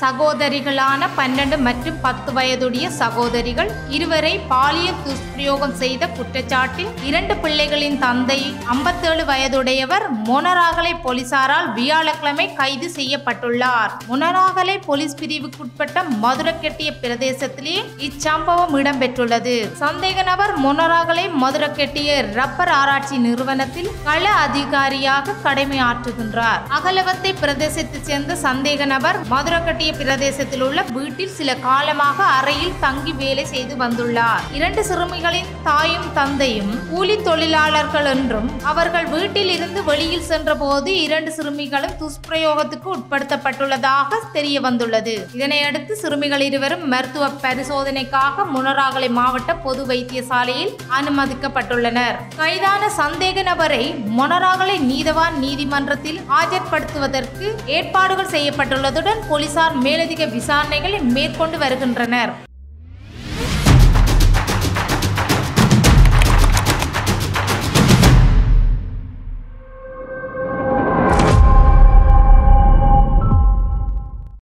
சகோதரிகளான பன்னெண்டு மற்றும் பத்து வயதுடைய சகோதரிகள் இருவரை பாலியல் துஷ்பிரயோகம் செய்த குற்றச்சாட்டில் இரண்டு பிள்ளைகளின் தந்தை ஐம்பத்தேழு வயதுடையவர் மொனராகலை போலீசாரால் வியாழக்கிழமை கைது செய்யப்பட்டுள்ளார் மொனராகலை போலீஸ் பிரிவுக்குட்பட்ட மதுரக்கெட்டிய பிரதேசத்திலே இச்சம்பவம் இடம்பெற்றுள்ளது சந்தேக நபர் மொனராகலை மதுரக்கெட்டிய ரப்பர் ஆராய்ச்சி நிறுவனத்தில் கள அதிகாரியாக கடமையாற்றுகின்றார் அகலவத்தை பிரதேசத்தைச் சேர்ந்த சந்தேக நபர் மதுரக்கட்டிய பிரதேசத்தில் உள்ள வீட்டில் சில காலமாக அறையில் தங்கி வேலை செய்து வந்துள்ளார் இரண்டு சிறுமிகளின் தாயும் தந்தையும் கூலி தொழிலாளர்கள் என்றும் அவர்கள் வீட்டில் இருந்து வெளியில் சென்றபோது இரண்டு சிறுமிகளும் துஷ்பிரயோகத்துக்கு உட்படுத்தப்பட்டுள்ளதாக தெரிய வந்துள்ளது இதனையடுத்து சிறுமிகள் இருவரும் மருத்துவ பரிசோதனைக்காக முனராகலை மாவட்ட பொது வைத்தியசாலையில் அனுமதிக்கப்பட்டுள்ளனர் கைதான சந்தேக நபரை மொனராகலை நீதவான் நீதிமன்றத்தில் ஆஜர்படுத்துவதற்கு ஏற்பாடுகள் செய்யப்பட்டுள்ளதுடன் போலீசார் மேலதிக விசாரணைகளை மேற்கொண்டு வருகின்றனர்